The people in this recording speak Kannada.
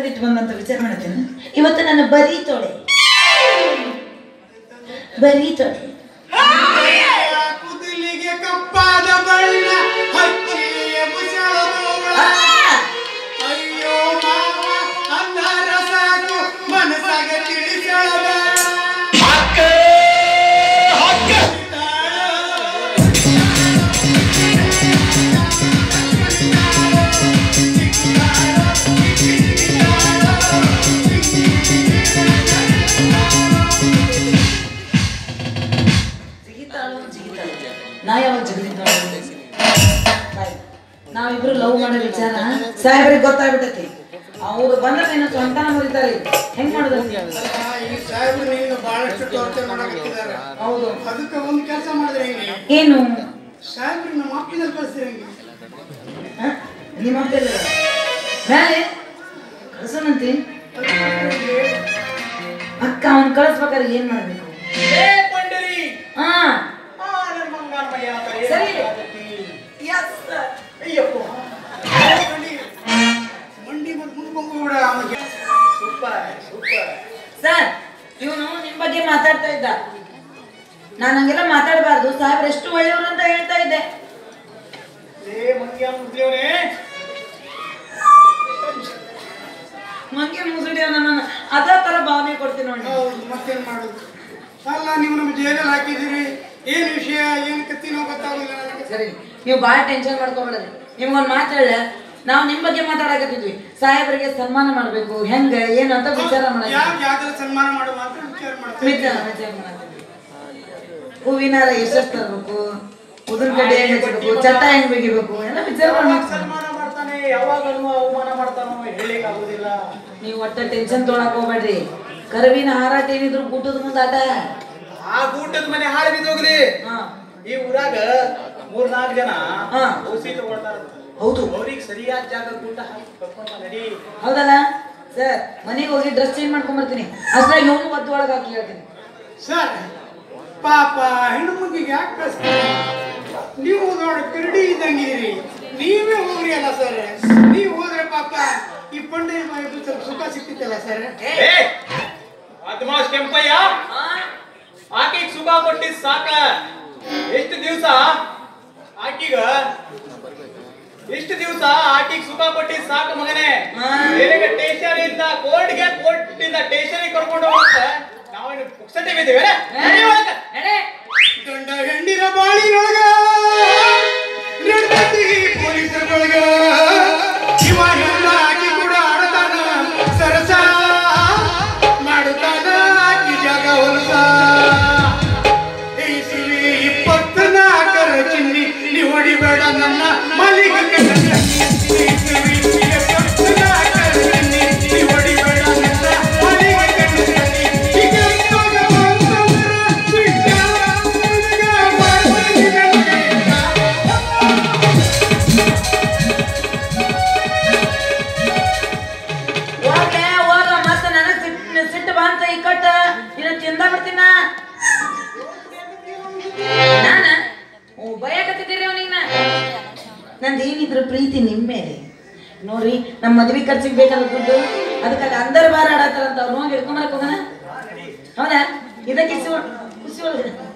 ತೆಗೆದಿಟ್ಟು ಬಂದಂತ ವಿಚಾರ ಮಾಡ್ತೇನೆ ಇವತ್ತು ನನ್ನ ಬರೀ ತೊಡೆ ಬರೀ ತೊಡೆ ಕುದಿಲಿಗೆ ಕಪ್ಪಾದ ಬಣ್ಣ ಹಚ್ಚಿ ಎಬ್ಬಿಸೋದು. ಆ! ಅಯ್ಯೋ ಮಾವ ಅಂದಾರ ಸಾಕು ಮನಸ್ಸಾಗ ತಿಳಿಸೋದ ಜಿಗಿತಾಳು ಜಿಗಿತಾಳು ನಾ ಯಾವಾಗ ಜಿಗಿತಾಳು ನಾವಿಬ್ರು ಲವ್ ಮಾಡೋ ವಿಚಾರ ಸಾಹೇಬ್ರಿಗೆ ಗೊತ್ತಾಗ್ಬಿಟ್ಟೈತಿ ಅವ್ರು ಬಂದ್ರೆ ಏನೋ ಸ್ವಂತನ ಮುರಿತಾರೆ ಹೆಂಗ್ ಮಾಡೋದು ಈ ಸಾಹೇಬ್ರು ನೀನು ಬಹಳಷ್ಟು ಟೋರ್ಚರ್ ಮಾಡಕತ್ತಿದ್ದಾರೆ ಹೌದು ಅದಕ್ಕೆ ಒಂದು ಕೆಲಸ ಮಾಡಿದ್ರೆ ಹೆಂಗೆ ಏನು ಸಾಹೇಬ್ರಿಗೆ ನಮ್ಮ ಅಪ್ಪಿನಲ್ಲಿ ಕಳಿಸ್ತೀರ ಹೆಂಗೆ ಹ? ನಿಮ್ಮ ಅಪ್ಪ ಎಲ್ಲ ಮೇಲೆ ಕಳ್ಸೋಣಂತಿ ಅಕ್ಕ ಅವ್ನ್ ಕಳಿಸ್ಬೇಕಾದ್ರೆ ಏನ್ ಮಾಡ್ಬೇಕು ಏ ಪಂಡರಿ ಹಾ ಆ ನನ್ನ ಬಂಗಾರಮಯ್ಯ ಅಂತ ಏನ್ ಸರಿ. ಮಾತಾಡ್ತಿ? ಅಯ್ಯಪ್ಪ ಮಂಡಿ ಮಂಡಿ ಮತ್ತೆ ಮುಂದ್ಕೊಂಡ್ ಬಿಡ ಅವನಿಗೆ ಸೂಪರ್ ಸೂಪರ್ ಸರ್ ಇವನು ನಿಮ್ ಬಗ್ಗೆ ಮಾತಾಡ್ತಾ ಇದ್ದ ನಾನು ಹಂಗೆಲ್ಲ ಮಾತಾಡಬಾರ್ದು ಸಾಹೇಬ್ರು ಎಷ್ಟು ಒಳ್ಳೆಯವರು ಅಂತ ಹೇಳ್ತಾ ಇದ್ದೆ ಏ ಮಂಗ್ಯ ಮುದ್ಲಿಯವನೇ ಮಂಗೆ ಮುಸುಡಿಯವ ನನ್ನ ಅದ ತರ ಭಾವನೆ ಕೊಡ್ತೀನಿ ನೋಡಿ ಹೌದು ಮತ್ತೇನ್ ಮಾಡೋದು ಅಲ್ಲ ನೀವು ನಮ್ಮ ಜೈಲಲ್ಲಿ ಹಾಕಿದಿರಿ ಏನ್ ವಿಷಯ ಏನ್ ಕತ್ತಿನೋ ಗೊತ್ತಾಗಲಿಲ್ಲ ನನಗೆ ಸರಿ ನೀವು ಭಾಳ ಟೆನ್ಷನ್ ಮಾಡ್ಕೊಬೇಡ್ರಿ ನಿಮ್ಗೊಂದು ಮಾತು ಹೇಳ ನಾವು ನಿಮ್ ಬಗ್ಗೆ ಮಾತಾಡಕತ್ತಿದ್ವಿ ಸಾಹೇಬರಿಗೆ ಸನ್ಮಾನ ಮಾಡ್ಬೇಕು ಹೆಂಗ ಏನು ಅಂತ ವಿಚಾರ ಯಾವ ಮಾಡಕ್ಕೆ ಜಾಗದಲ್ಲಿ ಸನ್ಮಾನ ಮಾಡುವ ಅಂತ ವಿಚಾರ ಮಾಡ್ತೀವಿ ವಿಚಾರ ವಿಚಾರ ಮಾಡಕತ್ತಿದ್ವಿ ಹೂವಿನಾರ ಎಷ್ಟೆಷ್ಟು ತರ್ಬೇಕು ಉದುರ್ ಕಡ್ಡಿ ಹೆಂಗ್ ಹಚ್ಬೇಕು ಚಟ್ಟ ಹೆಂಗ್ ಬಿಗಿಬೇಕು ಎಲ್ಲ ವಿಚಾರ ಯಾವಾಗ ಮಾಡ್ಬೇಕು ಸನ್ಮಾನ ಮಾಡ್ತಾನೆ ಯಾವಾಗ ಅವಮಾನ ಮಾಡ್ತಾನೋ ಹೇಳಿಕ್ ಆಗುದಿಲ್ಲ ನೀವು ಒಟ್ಟ ಟೆನ್ಷನ್ ತೊಗೊಳಕ್ ಹೋಗ್ಬೇಡ್ರಿ ಕರುವಿನ ಹಾರಾಟ ಏನಿದ್ರು ಊಟದ ಮುಂದೆ ಆಟ ಆ ಗೂಟದ ಮನೆ ಹಾಳು ಬಿದ್ದೋಗ್ಲಿ ಹಾ ಈ ಊರಾಗ ಮೂರ್ನಾಲ್ಕು ಜನ ಹಾ. ಔಷಧಿ ತಗೊಳ್ತಾರ ಹೌದು ಅವ್ರಿಗೆ ಸರಿಯಾದ ಜಾಗ ಊಟ ಹಾಕಿ ಕರ್ಕೊಂಡ್ ಬಾ ನಡಿ ಹೌದಲ್ಲ ಸರ್ ಮನೆಗೆ ಹೋಗಿ ಡ್ರೆಸ್ ಚೇಂಜ್ ಮಾಡ್ಕೊಂಡ್ ಬರ್ತೀನಿ ಅಷ್ಟ್ರಾಗ ಇವನು ಒದ್ದು ಒಳಗೆ ಹಾಕಿ ಹೇಳ್ತೀನಿ ಸರ್ ಪಾಪ ಹೆಣ್ಣು ಮಗಿಗೆ ಯಾಕೆ ಕಳಿಸ್ತಾರೆ ನೀವು ನೋಡಿ ಕರಡಿ ಇದ್ದಂಗಿರಿ ನೀವೇ ಹೋಗ್ರಿ ಅಲ್ಲ ಸರ್ ನೀವು ಹೋದ್ರೆ ಪಾಪ ಈ ಪಂಡೆ ಸ್ವಲ್ಪ ಸುಖ ಸಿಕ್ತಿತ್ತಲ್ಲ ಸರ್ ಅದ್ಮಾಸ್ ಕೆಂಪಯ್ಯ ಆಕೆಗ್ ಸುಖ ಕೊಟ್ಟಿದ್ ಸಾಕ ಎಷ್ಟು ದಿವಸ ಆಕಿಗ ಎಷ್ಟು ದಿವಸ ಆಕಿಗ್ ಸುಖ ಕೊಟ್ಟಿದ್ ಸಾಕ ಮಗನೇ ಹಾ. ನಿನಗೆ ಸ್ಟೇಷನ್ ಇಂದ ಕೋರ್ಟ್ಗೆ ಕೋರ್ಟ್ ಇಂದ ಸ್ಟೇಷನ್ ಕರ್ಕೊಂಡು ಹೋಗಕ್ಕ ನಾವೇನು ಪುಕ್ಸಟ್ಟೆ ಬಿದ್ದೀವಿ ನಡೆ ಗಂಡ ಹೆಣ್ಣಿನ ಬಾಳಿನೊಳಗ ನಡ್ದೈತಿ ಪೊಲೀಸರೊಳಗ ಇವ ಎಲ್ಲ ಆಕಿ ಕೂಡ ಆಡತಾನ ಸರಸ ಮಾಡುತ್ತಾನ ಆಕಿ ಜಾಗ ಹೊಲಸ ಇಸಿವಿ ಇಪ್ಪತ್ನಾಲ್ಕರ ಚಿನ್ನಿ ನೀ ಹೊಡಿಬೇಡ ನನ್ನ ಮಲ್ಲಿಗೆ ಕಣ್ಣ ಇಸಿವಿ ಇಪ್ಪತ್ನಾಲ್ಕರ ಚಿನ್ನಿ ನೀ ಹೊಡಿಬೇಡ ನನ್ನ ಮಲ್ಲಿಗೆ ಕಣ್ಣ ಈಗ ಇವಾಗ ಬಂತಂದ್ರ ಬಿಟ್ಟ ಹುಡುಗ ಮಾಡ್ತೀನಿ ನನಗೆ ಹೋಗ್ಲೆ ಹೋಗ ಮತ್ತೆ ನನಗ್ ಸಿಟ್ಟು ಸಿಟ್ಟು ಬಂತ ಈ ಕಟ್ಟ ಇನ್ನ ತಿಂದ ಬರ್ತೀನ ನಾನ ಓ ಬಯಕತ್ತಿದ್ದೀರಿ ಅವನಿಗೆ ನಂದು ಏನಿದ್ರು ಪ್ರೀತಿ ನಿಮ್ಮ ಮೇಲೆ ನೋಡ್ರಿ ನಮ್ಮ ಮದ್ವೆ ಖರ್ಚಿಗೆ ಬೇಕಲ್ಲ ದುಡ್ಡು ಅದಕ್ಕಾಗಿ ಅಂದರ್ ಬಾರ ಆಡತ್ತಾರಂತ ಅವ್ರು ಹೋಗಿ ಹಿಡ್ಕೊಂಬರಕ್ ಹೋಗೋಣ ಹೌದಾ ಇದಕ್ಕೆ ಖುಷಿ ಒಳಗೆ